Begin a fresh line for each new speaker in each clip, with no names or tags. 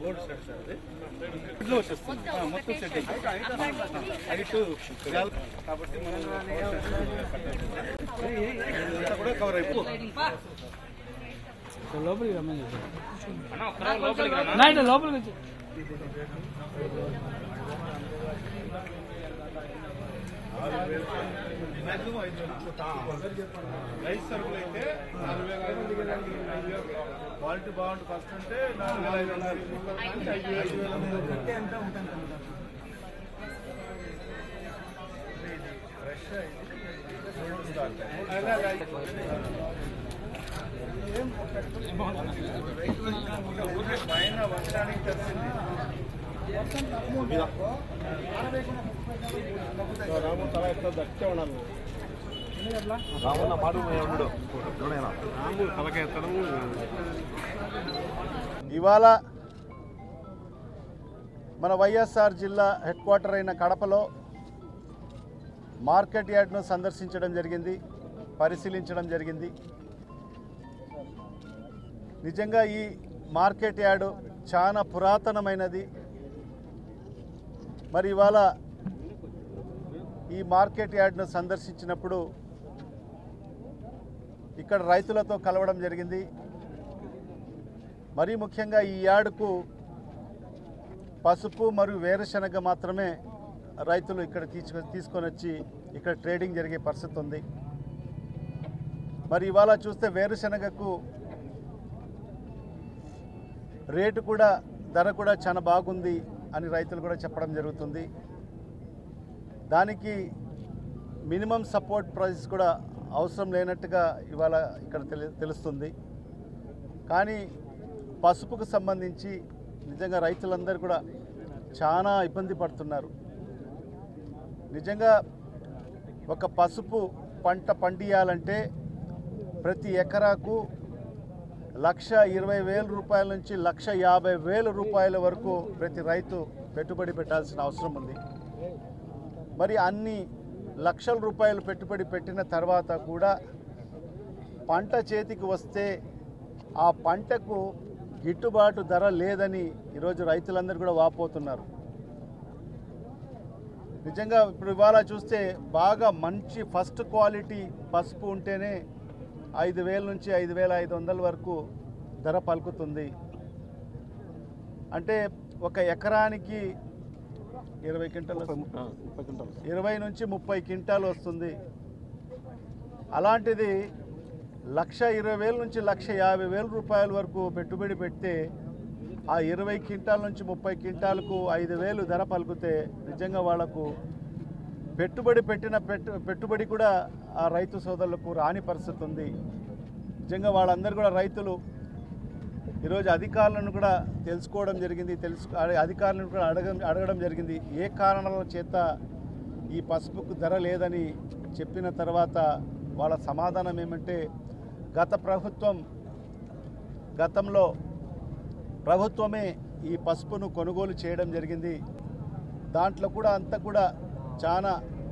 board set sir అది ఇంట్లో వచ్చేస్తుంది ఆ, మొత్తం సెట్ అయిపోతుంది హైట్ కాబట్టి మనం ఇదంతా కూడా కవర్ అయిపోతుంది
లోపలికి రమ్మని చెప్పి నైట్ లోపలికి వచ్చి
మాక్సిమం ఐదు వేలు రైస్ సరుకులు అయితే నాలుగు వేల ఐదు వందలు ఐదు వేలు క్వాలిటీ బాగుంటుంది ఫస్ట్ అంటే నాలుగు వేల ఐదు వందలు ఐదు వేల ఐదు వేల ఎంత ఉంటుంది ఫ్రెష్ పైన వర్షానికి తెలిసింది రాము తల ఎట్లా దక్కే ఉండాలి
రామన్న మాట ఉండడు ఎవడైనా
రాము తలకెత్తడం
ఇవాళ మన వైఎస్ఆర్ జిల్లా హెడ్ క్వార్టర్ అయిన కడపలో మార్కెట్ యార్డ్ను సందర్శించడం జరిగింది పరిశీలించడం జరిగింది నిజంగా ఈ మార్కెట్ యార్డు చాలా పురాతనమైనది మరి ఇవాళ ఈ మార్కెట్ యార్డ్ను సందర్శించినప్పుడు ఇక్కడ రైతులతో కలవడం జరిగింది మరీ ముఖ్యంగా ఈ యార్డుకు పసుపు మరియు వేరుశనగ మాత్రమే రైతులు ఇక్కడ తీసుకు తీసుకొని వచ్చి ఇక్కడ ట్రేడింగ్ జరిగే పరిస్థితి ఉంది మరి ఇవాళ చూస్తే వేరుశనగకు రేటు కూడా ధర కూడా చాలా బాగుంది అని రైతులు కూడా చెప్పడం జరుగుతుంది దానికి మినిమం సపోర్ట్ ప్రైస్ కూడా అవసరం లేనట్టుగా ఇవాళ ఇక్కడ తెలి తెలుస్తుంది కానీ పసుపుకు సంబంధించి నిజంగా రైతులందరూ కూడా చాలా ఇబ్బంది పడుతున్నారు నిజంగా ఒక పసుపు పంట పండియాలంటే ప్రతి ఎకరాకు లక్ష ఇరవై వేల రూపాయల నుంచి లక్ష యాభై వేల రూపాయల వరకు ప్రతి రైతు పెట్టుబడి పెట్టాల్సిన అవసరం ఉంది మరి అన్ని లక్షల రూపాయలు పెట్టుబడి పెట్టిన తర్వాత కూడా పంట చేతికి వస్తే ఆ పంటకు గిట్టుబాటు ధర లేదని ఈరోజు రైతులందరూ కూడా వాపోతున్నారు నిజంగా ఇప్పుడు ఇవాళ చూస్తే బాగా మంచి ఫస్ట్ క్వాలిటీ పసుపు ఉంటేనే ఐదు వేల నుంచి ఐదు వేల ఐదు వందల వరకు ధర పలుకుతుంది అంటే ఒక ఎకరానికి ఇరవై క్వింటల్ ఇరవై నుంచి ముప్పై క్వింటాలు వస్తుంది అలాంటిది లక్ష ఇరవై వేల నుంచి లక్ష యాభై వేల రూపాయల వరకు పెట్టుబడి పెడితే ఆ ఇరవై క్వింటాల నుంచి ముప్పై క్వింటాలకు ఐదు వేలు ధర పలికితే నిజంగా వాళ్లకు పెట్టుబడి పెట్టిన పెట్టు పెట్టుబడి కూడా ఆ రైతు సోదరులకు రాని పరిస్థితి ఉంది నిజంగా వాళ్ళందరూ కూడా రైతులు ఈరోజు అధికారులను కూడా తెలుసుకోవడం జరిగింది తెలుసు అడి- అధికారులను కూడా అడగడం అడగడం జరిగింది ఏ కారణాల చేత ఈ పసుపుకు ధర లేదని చెప్పిన తర్వాత వాళ్ళ సమాధానం ఏమంటే గత ప్రభుత్వం గతంలో ప్రభుత్వమే ఈ పసుపును కొనుగోలు చేయడం జరిగింది దాంట్లో కూడా అంతా కూడా చాలా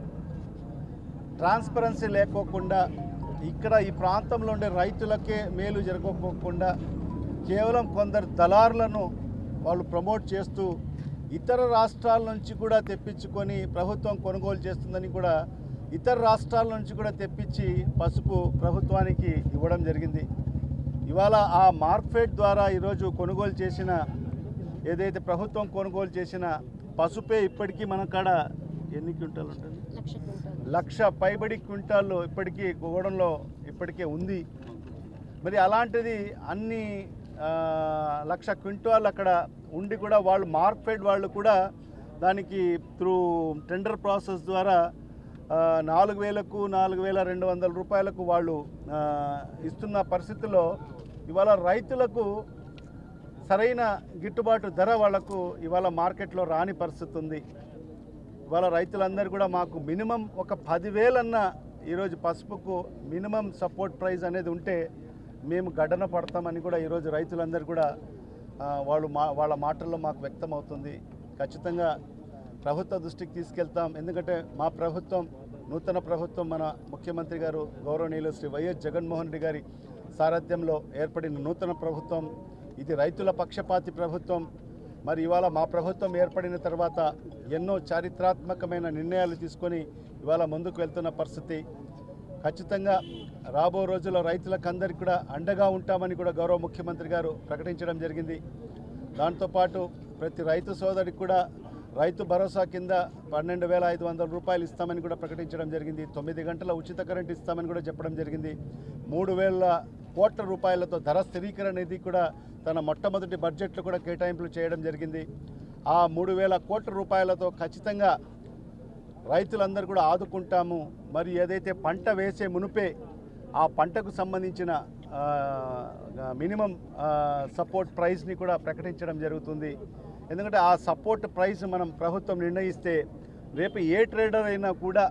ట్రాన్స్పరెన్సీ లేకోకుండా ఇక్కడ ఈ ప్రాంతంలో ఉండే రైతులకే మేలు జరగకోకుండా కేవలం కొందరు దళారులను వాళ్ళు ప్రమోట్ చేస్తూ ఇతర రాష్ట్రాల నుంచి కూడా తెప్పించుకొని ప్రభుత్వం కొనుగోలు చేస్తుందని కూడా ఇతర రాష్ట్రాల నుంచి కూడా తెప్పించి పసుపు ప్రభుత్వానికి ఇవ్వడం జరిగింది ఇవాళ ఆ మార్కెట్ ద్వారా ఈరోజు కొనుగోలు చేసిన ఏదైతే ప్రభుత్వం కొనుగోలు చేసిన పసుపే ఇప్పటికీ మన కాడ ఎన్ని క్వింటాలు ఉంటుంది
లక్ష క్వింటాలు
లక్ష పైబడి క్వింటాల్లో ఇప్పటికీ గోడంలో ఇప్పటికే ఉంది మరి అలాంటిది అన్ని ఆ, లక్ష క్వింటాల్ అక్కడ ఉండి కూడా వాళ్ళు మార్కెట్ వాళ్ళు కూడా దానికి త్రూ టెండర్ ప్రాసెస్ ద్వారా ఆ, నాలుగు వేలకు నాలుగు వేల రెండు వందల రూపాయలకు వాళ్ళు ఆ, ఇస్తున్న పరిస్థితుల్లో ఇవాళ రైతులకు సరైన గిట్టుబాటు ధర వాళ్లకు ఇవాళ మార్కెట్లో రాని పరిస్థితి ఉంది ఇవాళ రైతులందరూ కూడా మాకు మినిమం ఒక పదివేలన్న ఈరోజు పసుపుకు మినిమం సపోర్ట్ ప్రైస్ అనేది ఉంటే మేము గడ్డన పడతామని కూడా ఈరోజు రైతులందరూ కూడా ఆ, వాళ్ళు మా వాళ్ళ మాటల్లో మాకు వ్యక్తమవుతుంది ఖచ్చితంగా ప్రభుత్వ దృష్టికి తీసుకెళ్తాం ఎందుకంటే మా ప్రభుత్వం నూతన ప్రభుత్వం మన ముఖ్యమంత్రి గారు గౌరవనీయులు శ్రీ వైఎస్ జగన్మోహన్ రెడ్డి గారి సారథ్యంలో ఏర్పడిన నూతన ప్రభుత్వం ఇది రైతుల పక్షపాతి ప్రభుత్వం మరి ఇవాళ మా ప్రభుత్వం ఏర్పడిన తర్వాత ఎన్నో చారిత్రాత్మకమైన నిర్ణయాలు తీసుకొని ఇవాళ ముందుకు వెళ్తున్న పరిస్థితి ఖచ్చితంగా రాబో రోజుల్లో రైతులకు అందరికీ కూడా అండగా ఉంటామని కూడా గౌరవ ముఖ్యమంత్రి గారు ప్రకటించడం జరిగింది దాంతోపాటు ప్రతి రైతు సోదరికి కూడా రైతు భరోసా కింద పన్నెండు వేల ఐదు వందల రూపాయలు ఇస్తామని కూడా ప్రకటించడం జరిగింది తొమ్మిది గంటల ఉచిత కరెంట్ ఇస్తామని కూడా చెప్పడం జరిగింది మూడు వేల కోట్ల రూపాయలతో ధర స్థిరీకరణ నిధి కూడా తన మొట్టమొదటి బడ్జెట్లో కూడా కేటాయింపులు చేయడం జరిగింది ఆ మూడు వేల కోట్ల రూపాయలతో ఖచ్చితంగా రైతులందరూ కూడా ఆదుకుంటాము మరి ఏదైతే పంట వేసే మునుపే ఆ పంటకు సంబంధించిన ఆ, మినిమం ఆ, సపోర్ట్ ప్రైస్ని కూడా ప్రకటించడం జరుగుతుంది ఎందుకంటే ఆ సపోర్ట్ ప్రైస్ మనం ప్రభుత్వం నిర్ణయిస్తే రేపు ఏ ట్రేడర్ అయినా కూడా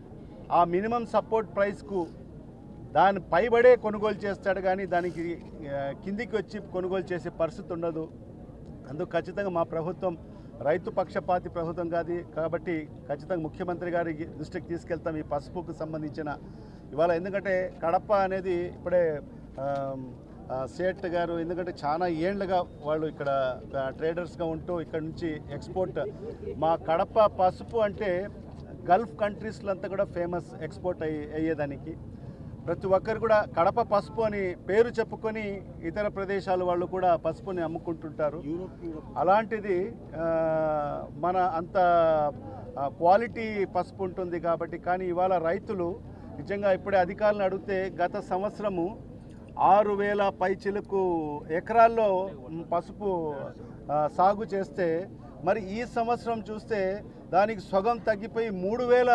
ఆ మినిమం సపోర్ట్ ప్రైస్కు దాని పైబడే కొనుగోలు చేస్తాడు కానీ దానికి ఆ, కిందికి వచ్చి కొనుగోలు చేసే పరిస్థితి ఉండదు అందుకు ఖచ్చితంగా మా ప్రభుత్వం రైతు పక్షపాతి ప్రభుత్వం కాదు కాబట్టి ఖచ్చితంగా ముఖ్యమంత్రి గారి దృష్టికి తీసుకెళ్తాం ఈ పసుపుకు సంబంధించిన ఇవాళ ఎందుకంటే కడప అనేది ఇప్పుడే ఆమ్, ఆ, సేట్ గారు ఎందుకంటే చాలా ఏండ్లుగా వాళ్ళు ఇక్కడ ఆ, ట్రేడర్స్గా ఉంటూ ఇక్కడ నుంచి ఎక్స్పోర్ట్ మా కడప పసుపు అంటే గల్ఫ్ కంట్రీస్లో అంతా కూడా ఫేమస్ ఎక్స్పోర్ట్ అయ్యి అయ్యేదానికి ప్రతి ఒక్కరు కూడా కడప పసుపు అని పేరు చెప్పుకొని ఇతర ప్రదేశాల వాళ్ళు కూడా పసుపుని అమ్ముకుంటుంటారు అలాంటిది ఆ, మన అంత ఆ, క్వాలిటీ పసుపు ఉంటుంది కాబట్టి కానీ ఇవాళ రైతులు నిజంగా ఇప్పుడే అధికారులను అడిగితే గత సంవత్సరము ఆరు వేల పైచిలకు ఎకరాల్లో మ్, పసుపు ఆ, సాగు చేస్తే మరి ఈ సంవత్సరం చూస్తే దానికి సగం తగ్గిపోయి మూడు వేల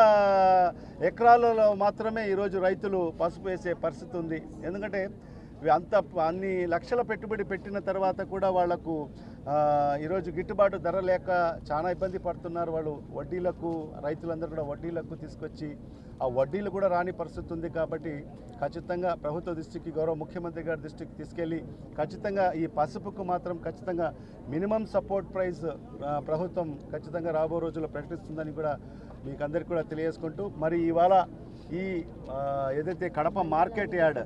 ఎకరాలలో మాత్రమే ఈరోజు రైతులు పసుపు వేసే పరిస్థితి ఉంది ఎందుకంటే ఇవి అంత అన్ని లక్షల పెట్టుబడి పెట్టిన తర్వాత కూడా వాళ్లకు ఆ, ఈరోజు గిట్టుబాటు ధర లేక చాలా ఇబ్బంది పడుతున్నారు వాళ్ళు వడ్డీలకు రైతులందరూ కూడా వడ్డీలకు తీసుకొచ్చి ఆ వడ్డీలు కూడా రాని పరిస్థితి ఉంది కాబట్టి ఖచ్చితంగా ప్రభుత్వ దృష్టికి గౌరవ ముఖ్యమంత్రి గారి దృష్టికి తీసుకెళ్ళి ఖచ్చితంగా ఈ పసుపుకు మాత్రం ఖచ్చితంగా మినిమం సపోర్ట్ ప్రైస్ ఆ, ప్రభుత్వం ఖచ్చితంగా రాబో రోజుల్లో ప్రకటిస్తుందని కూడా మీకు అందరికీ కూడా తెలియజేసుకుంటూ మరి ఇవాళ ఈ ఆ, ఏదైతే Kadapa market yard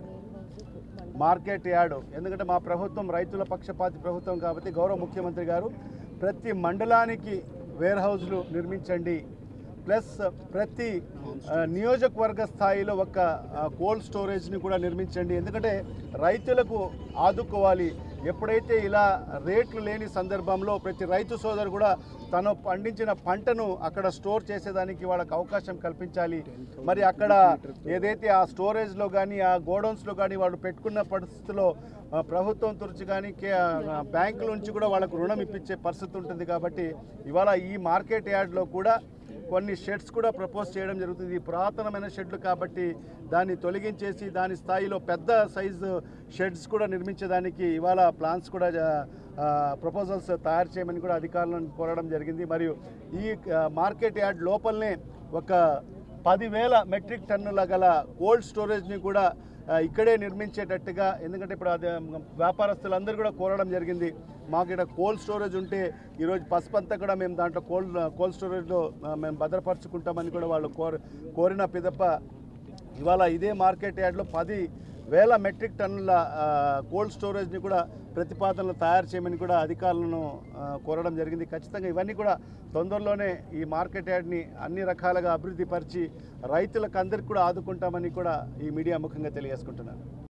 market yard ఎందుకంటే మా ప్రభుత్వం రైతుల పక్షపాతి ప్రభుత్వం కాబట్టి గౌరవ ముఖ్యమంత్రి గారు ప్రతి మండలానికి వేర్ హౌస్లు నిర్మించండి ప్లస్ ప్రతి ఆ, నియోజకవర్గ స్థాయిలో ఒక ఆ, కోల్డ్ స్టోరేజ్ని కూడా నిర్మించండి ఎందుకంటే రైతులకు ఆదుకోవాలి ఎప్పుడైతే ఇలా రేట్లు లేని సందర్భంలో ప్రతి రైతు సోదరు కూడా తను పండించిన పంటను అక్కడ స్టోర్ చేసేదానికి వాళ్ళకి అవకాశం కల్పించాలి మరి అక్కడ ఏదైతే ఆ స్టోరేజ్లో కానీ ఆ గోడౌన్స్లో కానీ వాళ్ళు పెట్టుకున్న పరిస్థితిలో ఆ, ప్రభుత్వం తుర్చి కానీ కే- ఆ, బ్యాంకుల నుంచి కూడా వాళ్ళకు రుణం ఇప్పించే పరిస్థితి ఉంటుంది కాబట్టి ఇవాళ ఈ మార్కెట్ యార్డ్లో కూడా కొన్ని షెడ్స్ కూడా ప్రపోజ్ చేయడం జరుగుతుంది ఇది పురాతనమైన షెడ్లు కాబట్టి దాన్ని తొలగించేసి దాని స్థాయిలో పెద్ద సైజు షెడ్స్ కూడా నిర్మించేదానికి ఇవాళ ప్లాన్స్ కూడా ప్రపోజల్స్ తయారు చేయమని కూడా అధికారులను కోరడం జరిగింది మరియు ఈ ఆ, మార్కెట్ యార్డ్ లోపలనే ఒక పదివేల మెట్రిక్ టన్నుల గల కోల్డ్ స్టోరేజ్ని కూడా ఆ, ఇక్కడే నిర్మించేటట్టుగా ఎందుకంటే ఇప్పుడు అది వ్యాపారస్తులందరూ కూడా కోరడం జరిగింది మాకు ఇక్కడ కోల్డ్ స్టోరేజ్ ఉంటే ఈరోజు పసుపు అంతా కూడా మేము దాంట్లో కోల్డ్ కోల్డ్ స్టోరేజ్లో ఆ, మేము భద్రపరచుకుంటామని కూడా వాళ్ళు కోర కోరిన పిదప ఇవాళ ఇదే మార్కెట్ యార్డ్లో పది వేల మెట్రిక్ టన్నుల ఆ, కోల్డ్ స్టోరేజ్ని కూడా ప్రతిపాదనలు తయారు చేయమని కూడా అధికారులను ఆ, కోరడం జరిగింది ఖచ్చితంగా ఇవన్నీ కూడా తొందరలోనే ఈ మార్కెట్ యార్డ్ని అన్ని రకాలుగా అభివృద్ధి పరిచి రైతులకు అందరికీ కూడా ఆదుకుంటామని కూడా ఈ మీడియా ముఖంగా తెలియజేసుకుంటున్నాను